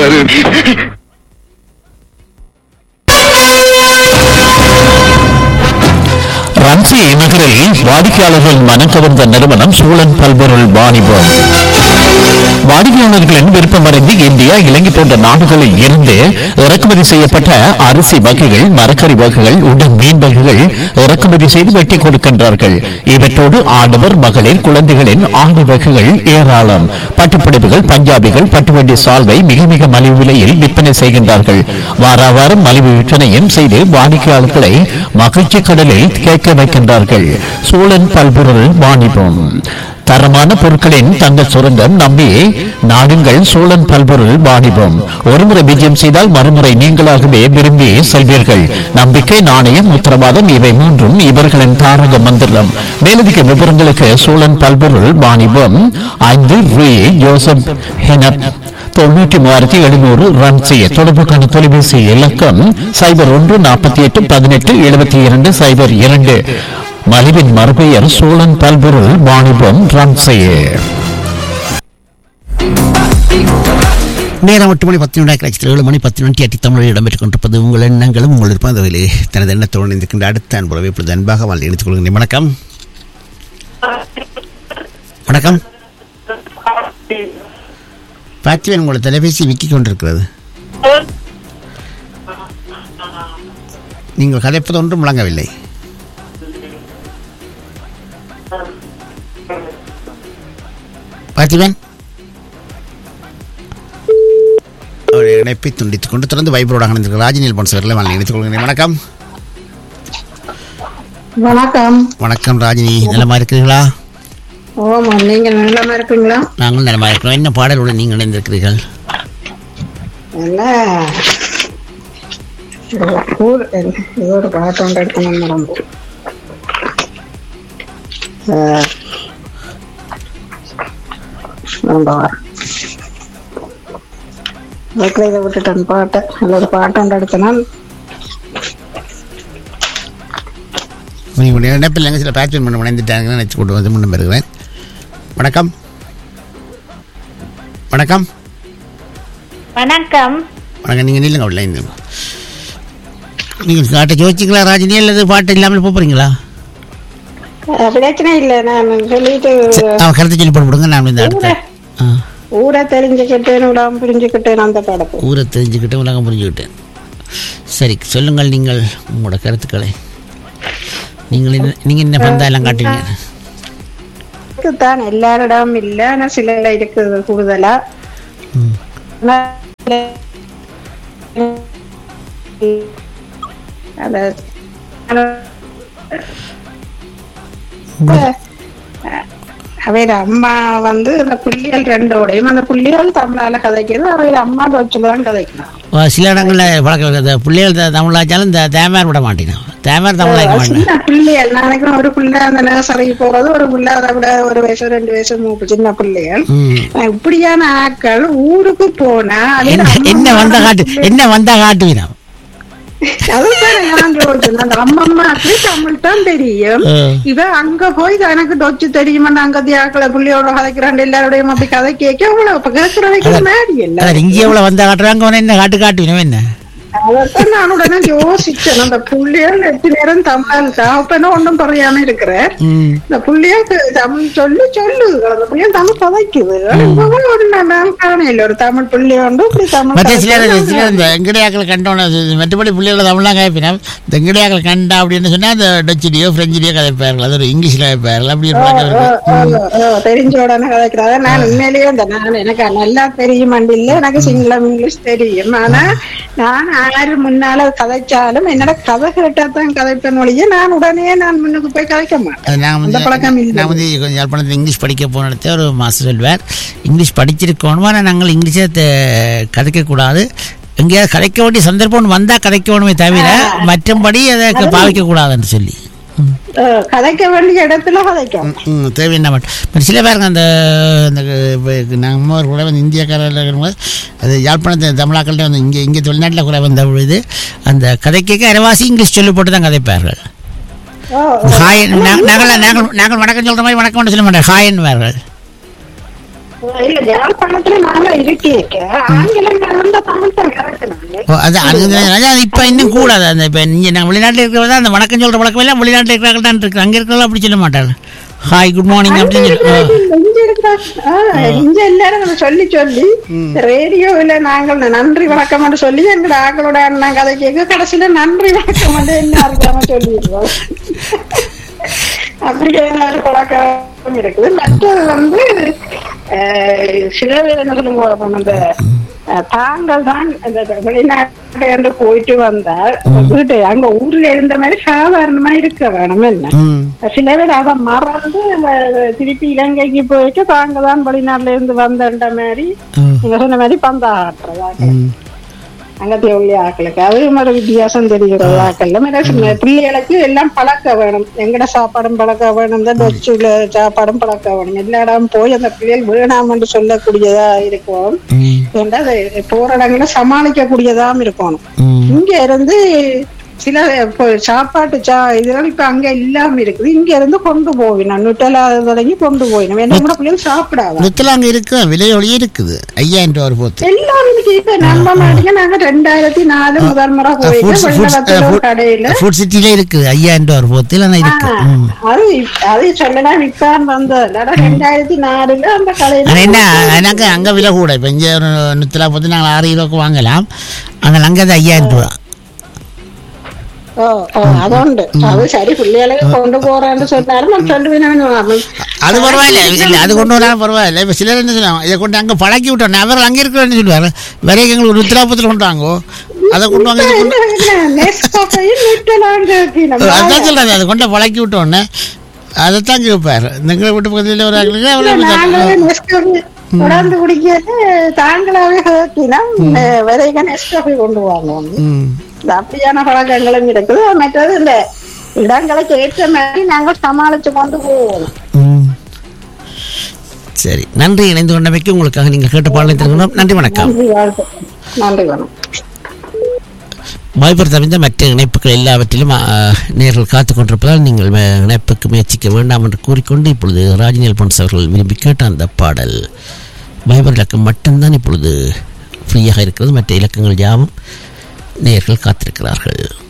ரன்சி நகரில் வாடிக்கையாளர்கள் மனம் கவர்ந்த நிறுவனம் சூழன் பல்பொருள் வாணிபம் வாடிக்கையாளர்களின் விருப்பமறிந்து இந்தியா இலங்கை போன்ற நாடுகளில் இருந்து இறக்குமதி செய்யப்பட்ட அரிசி வகைகள் மரக்கறி வகைகள் உடன் மீன் வகைகள் இறக்குமதி செய்து வெட்டி கொடுக்கின்றார்கள் இவற்றோடு ஆடவர் மகளிர் குழந்தைகளின் ஆண்டு வகைகள் ஏராளம் பட்டுப்பிடிப்புகள் பஞ்சாபிகள் பட்டுவண்டி சால்வை மிக மிக மலிவு விலையில் விற்பனை செய்கின்றார்கள் வார வாரம் மலிவு விற்பனையும் செய்து வாடிக்கையாளர்களை மகிழ்ச்சி கடலில் கேட்க வைக்கின்றார்கள் சூழன் பல்பொருள் வாணிபம் தரமான பொருட்களின் தங்க சுரங்கம் நம்பி நாடுங்கள் சோழன் பல்பொருள் வாணிபம் ஒருமுறை விஜயம் செய்தால் மறுமுறை நீங்களாகவே விரும்பி செல்வீர்கள் நம்பிக்கை நாணயம் உத்தரவாதம் இவை மூன்றும் இவர்களின் தாரக மந்திரம் மேலதிக விவரங்களுக்கு சோழன் பல்பொருள் வாணிபம் ஐந்து ரூ ஜோசப் ஹெனப் தொண்ணூற்றி மூவாயிரத்தி எழுநூறு ரன் செய்ய தொடர்புக்கான தொலைபேசி இலக்கம் சைபர் ஒன்று நாற்பத்தி எட்டு பதினெட்டு எழுபத்தி இரண்டு சைபர் இரண்டு மலிவின் மறுபெயர் சோழன் பல்பொருள் வாணிபம் ரன் செய்ய நேரம் எட்டு மணி பத்து நிமிடம் கழிச்சு ஏழு மணி பத்து நிமிடம் எட்டி தமிழில் இடம்பெற்றுக் கொண்டிருப்பது உங்கள் எண்ணங்களும் உங்கள் இருப்பதிலே தனது எண்ணத்தோடு இணைந்திருக்கின்ற அடுத்த அன்புறவை இப்பொழுது அன்பாக வாழ்ந்து இணைத்துக் கொள்கிறேன் வணக்கம் வணக்கம் பார்த்திவன் உங்களோட தொலைபேசி விக்கிக் கொண்டிருக்கிறது நீங்கள் கதைப்பது ஒன்றும் முழங்கவில்லை பார்த்திபன் அவருடைய இணைப்பை துண்டித்துக் கொண்டு தொடர்ந்து வைபரோட அணிந்திருக்கிற ராஜினில் பொன்சவர்களை வாழ்ந்து இணைத்துக் கொள்கிறேன் வணக்கம் வணக்கம் வணக்கம் ராஜினி நலமா இருக்கிறீர்களா ஓமா நீங்க நல்லமா இருக்கீங்களா நாங்கள் நலமா இருக்கிறோம் என்ன பாடலுடன் நீங்கள் இணைந்திருக்கிறீர்கள் என்ன ஊர் என்ன- ஏதோ ஒரு பாட்டு ஒன்று எடுக்கணும் மறந்து வீட்டில் இதை விட்டுட்டேன் பாட்டை அதில் ஒரு பாட்டு ஒன்று எடுத்தனால் உங்களுடைய இணைப்பில் எங்கே சில பேட்ச் பண்ண இணைந்துட்டாங்கன்னு நினச்சி கொண்டு வந்து முன்னும் பெறுகிறேன் வணக்கம் வணக்கம் வணக்கம் வணக்கம் நீங்கள் நில்லுங்க உள்ள இந்த நீங்கள் பாட்டை யோசிச்சிங்களா ராஜினி அல்லது பாட்டு இல்லாமல் போக போகிறீங்களா அஹ் பிரச்சனை இல்லை நான் சொல்லிட்டு அவன் கருத்தை சொல்லி போடுங்க நான் இந்த அடுத்த ஆ ஊரை தெரிஞ்சுக்கிட்டேன் விடாம புரிஞ்சுக்கிட்டேன் அந்த படத்தை ஊரை தெரிஞ்சுக்கிட்டு உலகம் புரிஞ்சுக்கிட்டேன் சரி சொல்லுங்கள் நீங்கள் உங்களோட கருத்துக்களை நீங்கள் என்ன நீங்கள் என்ன பந்தா எல்லாம் காட்டுவீங்க இருக்குதான் எல்லாரிடம் இல்ல ஆனா சில இருக்குது கூடுதலா ம். ஆனா, அத அவையோட அம்மா வந்து அந்த புள்ளிகள் ரெண்டோடையும் அந்த புள்ளிகள் தமிழால கதைக்கிறது அவையோட அம்மா வச்சுல தான் கதைக்கணும் வா, சில இடங்களில் பழக்கம் இந்த பிள்ளைகள் த- தமிழாச்சாலும் இந்த தேமார் விட மாட்டேங்கிறான் தேமார் தமிழாக்க மாட்டேன் சின்ன பிள்ளைகள் நான் நினைக்கிறேன் ஒரு பிள்ளை அந்த நர்சரிக்கு போறது ஒரு பிள்ளை அதை விட ஒரு வயசு ரெண்டு வயசு மூப்பு சின்ன பிள்ளைகள் ம். இப்படியான ஆட்கள் ஊருக்கு போனா அது என்ன நம்ம என்ன வந்தா காட்டு என்ன வந்தா காட்டுவீனா அதுதான் நான் சொல்றேன். அந்த அம்மம்மாக்கு தமிழ் தான் தெரியும் ம். இவ அங்க போய் எனக்கு டொச்சு தெரியுமா அங்க தியாக்களை புள்ளியோட கதைக்கிறான் எல்லாரோடையும் அப்படி கதை கேட்க அவ்வளவு இப்ப கேட்கிற வைக்கிற மாதிரி இல்ல அதான் இங்கே எவ்வளோ வந்தா காட்டுறாங்க அவனை என்ன காட்டு காட்டுவீனோ என்ன அதான் நான் உடனே யோசிச்சேன் அந்த புள்ளியல் எட்டு நேரம் தமிழ் அப்பனா ஒண்ணும் பறையாம இருக்கிறேன் ம் இந்த புள்ளியாக்கு தமிழ் சொல்லு சொல்லு அந்த புள்ளியல் தமிழ் கதைக்குது இப்பவும் ஒரு நான் காணையில ஒரு தமிழ் புள்ளி உண்டு இப்படி தமிழ் மற்ற சில கதைக்குது. சில இந்த எங்கடையாக்கள் கண்டோன்னு அது மற்றபடி பிள்ளைகளை தமிழ்லாம் கதைப்பினா இந்த எங்கடையாக்கள் கண்டா அப்படின்னு சொன்னா அந்த டச்சுலையோ ஃப்ரெஞ்சிலையோ கதைப்பார்கள் அது ஒரு இங்கிலீஷில் கதைப்பார்கள் அப்படி ஒரு பழக்கம் இருக்கு ஓ, ஓ, தெரிஞ்ச உடனே கதைக்கிறதா நான் உண்மையிலேயே இந்த நான் எனக்கு நல்லா தெரியும் இல்ல எனக்கு சிங்களம் இங்கிலீஷ் தெரியும் ஆனா நான் யாரு முன்னால கதைச்சாலும் என்னோட கதை கேட்டா தான் கதைப்பேன் ஒழிய நான் உடனே நான் முன்னுக்கு போய் கதைக்க மாட்டேன் அது நான் அந்த பழக்கம் வந்து இல்லை. நான் வந்து கொஞ்சம் யாழ்ப்பாணத்தில் இங்கிலீஷ் படிக்க போன இடத்துல ஒரு மாஸ்டர் சொல்வார் இங்கிலீஷ் படிச்சிருக்கணும் ஆனால் நாங்கள் இங்கிலீஷை த- கதைக்கக்கூடாது எங்கேயாவது கதைக்க வேண்டிய சந்தர்ப்பம் வந்தால் கதைக்க வேணுமே தவிர மற்றபடி அதை பாவிக்க கூடாதுன்னு சொல்லி ம். ஓ, கதைக்க வேண்டிய இடத்துல கதைக்கும் ம், தேவையில்லை மட்டும் இப்போ சில பேருங்க அந்த அந்த இப்போ நம்ம ஒரு கூட வந்து இந்தியக்காரில் இருக்கும்போது அது யாழ்ப்பாணத்தை தமிழாக்கள்கிட்ட வந்து இங்கே இங்கே வெளிநாட்டில் கூட வந்த பொழுது அந்த கதைக்க அரைவாசி இங்கிலீஷ் சொல்லி போட்டு தான் கதைப்பார்கள் ஓ, ஹாய் நா- நாங்கள் நாங்கள் நாங்கள் வணக்கம் சொல்கிற மாதிரி வணக்கம் சொல்ல மாட்டேன் ஹாயன்வார்கள் இல்ல ஜாழ்ப்பாணத்துல நாங்க இருக்கேக்க ஆங்கிலம் கலந்த தமிழ் தான் கலக்கணும் ஓ, அது அது அதான் இப்ப இன்னும் கூடாது அந்த இப்ப இங்க நான் வெளிநாட்டில் இருக்கிறதா அந்த வணக்கம் சொல்ற வழக்கம் எல்லாம் வெளிநாட்டில் இருக்கிறாங்க தான் இருக்கு அங்க இருக்கிறவங்க அப்படி சொல்ல மாட்டாங்க ஹாய் குட் மார்னிங் அப்படின்னு சொல்லி ஓ. இங்க இருக்கிறாங்க. ஆ, இங்க எல்லாரும் நம்ம சொல்லி சொல்லி ரேடியோவில நாங்கள் நன்றி வணக்கம் என்று சொல்லி எங்க ஆக்களோட அண்ணன் கதை கேட்க கடைசியில நன்றி வணக்கம் என்று என்ன இருக்காம சொல்லிடுவோம் அப்படியே ஒரு பழக்கம் இருக்குது மற்றது வந்து அஹ், சில பேர் என்ன சொல்லுவாங்க அந்த அஹ், தாங்கள் தான் இந்த வெளிநாட்டு என்று போயிட்டு வந்தால் வீட்டு அங்க ஊர்ல இருந்த மாதிரி சாதாரணமா இருக்க வேணும் என்ன ம் சில பேர் அதை மறந்து அஹ், திருப்பி இலங்கைக்கு போயிட்டு தாங்க தான் வெளிநாட்டுல இருந்து வந்த மாதிரி ம். நீங்க சொன்ன மாதிரி பந்தா ஆட்டுறதா ம் அங்கத்தை உள்ள ஆக்களுக்கு அது ஒரு வித்தியாசம் தெரிகிறது ஆக்கள்ல மேல பிள்ளைகளுக்கு எல்லாம் பழக்க வேணும் எங்கட சாப்பாடும் பழக்க வேணும் இந்த டொச்சுல சாப்பாடும் பழக்க வேணும் எல்லா இடம் போய் அந்த பிள்ளைகள் வேணாம் என்று சொல்லக்கூடியதா இருக்கும் ம் ஏன்னா அது போற இடங்கள சமாளிக்க கூடியதாம் இருக்கணும் ம் இங்க இருந்து சில இப்போ சாப்பாட்டு சா இதெல்லாம் இப்ப அங்க இல்லாம இருக்குது இங்க இருந்து கொண்டு போவினோம் நுட்டலா தொடங்கி கொண்டு போயினோம் என்ன கூட பிள்ளைகள் சாப்பிடாத நுத்தல அங்க இருக்கு விலையொலியே இருக்குது ஐயாயிரம் ரூபா ஒரு போத்து எல்லாம் இன்னைக்கு இப்ப நம்ப மாட்டீங்க நாங்க ரெண்டாயிரத்தி நாலு முதல் முறை போயிட்டு வெள்ளவத்துல ஒரு கடையில ஃபுட் சிட்டில இருக்குது ஐயாயிரம் ரூபா ஒரு போத்து இல்லைன்னா இருக்கு ம் அது இப்ப- அது சொல்லலாம் விற்பான் வந்தது ரெண்டாயிரத்தி நாலுல அந்த ஆனா கடையில என்ன எனக்கு அங்க விலை கூட இப்போ இங்கே ஒரு நுத்தலா போத்து நாங்கள் ஆறு கிலோக்கு வாங்கலாம் அங்கே அங்கே அது ஐயாயிரம் ரூபா ஓ ஓ அதுண்டு அது சரி பிள்ளைகளுக்கு கொண்டு போறேன்னு சொன்னாலும் நான் சொல்லுவேன் அது பரவாயில்ல இல்லை அது கொண்டு வராமல் பரவாயில்ல இப்போ சிலர் என்ன சொல்லுவாங்க இதை கொண்டு அங்கே பழக்கி விட்டோம் அவர் அங்கே இருக்கிறேன்னு சொல்லுவார் வரைக்கும் எங்களுக்கு ஒரு நுத்தலாபத்தில் கொண்டு வாங்கோ அதை கொண்டு வாங்க இதை கொண்டு நெஸ்கோஃபையும் நிட்டலாம் கேட்கணும் அதான் சொல்கிறாங்க அதை கொண்டு பழக்கி விட்டோன்னே அதைத்தான் கேட்பார் எங்களை வீட்டு பக்கத்தில் ஒரு ஆளுக்கு நாங்களே அவ்வளோ நெஸ்கோஃபி தொடர்ந்து குடிக்கிறது தாங்களாவே கேட்கினா விதைக நெஸ்கோஃபி கொண்டு வாங்குவோம் ம் இந்த அப்படியான பழக்கங்களும் இருக்குது மற்றது இந்த இடங்களுக்கு ஏற்ற மாதிரி நாங்கள் சமாளிச்சு கொண்டு போவோம் ம். சரி நன்றி இணைந்து கொண்டமைக்கு உங்களுக்காக நீங்கள் கேட்ட பாடலை தருகிறோம் நன்றி வணக்கம் நன்றி வாழ்த்து நன்றி வணக்கம் வாய்ப்பு தவிர்த்த மற்ற இணைப்புகள் எல்லாவற்றிலும் ஆ, நேர்கள் காத்துக் கொண்டிருப்பதால் நீங்கள் மே- இணைப்புக்கு முயற்சிக்க வேண்டாம் என்று கூறிக்கொண்டு இப்பொழுது ராஜினியல் பொன்ஸ் அவர்கள் விரும்பி கேட்ட அந்த பாடல் வைபர் இலக்கம் மட்டும்தான் இப்பொழுது ஃப்ரீயாக இருக்கிறது மற்ற இலக்கங்கள் யாவும் நேர்கள் காத்திருக்கிறார்கள்